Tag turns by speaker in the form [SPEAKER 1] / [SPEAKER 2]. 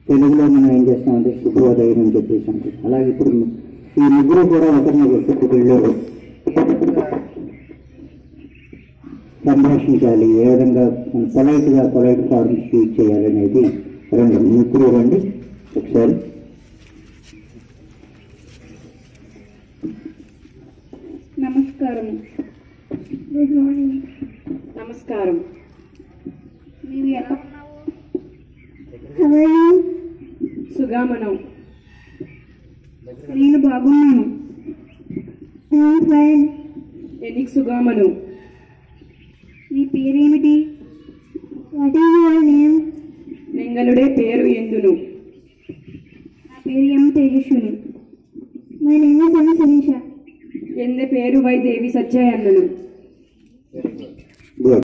[SPEAKER 1] తెలుగులో మనం ఏం చేస్తామంటే శుభోదయం అని చెప్పేసి అంటాం అలాగే ఇప్పుడు ఈ ముగ్గురు కూడా ఒకరినొకరు పెట్టుకుళ్ళు సంభాషించాలి ఏ విధంగా పొలైట్గా పొలైట్ ఫార్మ్స్ యూజ్ చేయాలనేది రెండు ముగ్గురు రండి ఒకసారి
[SPEAKER 2] నమస్కారం గుడ్ మార్నింగ్ నమస్కారం నీవు ఎలా ఉన్నావు సుగామనం నేను బాగున్నాను ఫైన్ ఎనికి సుగామను నీ పేరేమిటి వాట్ ఈస్ యువర్ నేమ్ నింగలుడే పేరు ఎందును నా పేరు M Tejaswini my name is M Sunisha ಎಂದೆ ಪೇರು ವೈ ದೇವಿ ಸಜ್ಜಯನ್ನನು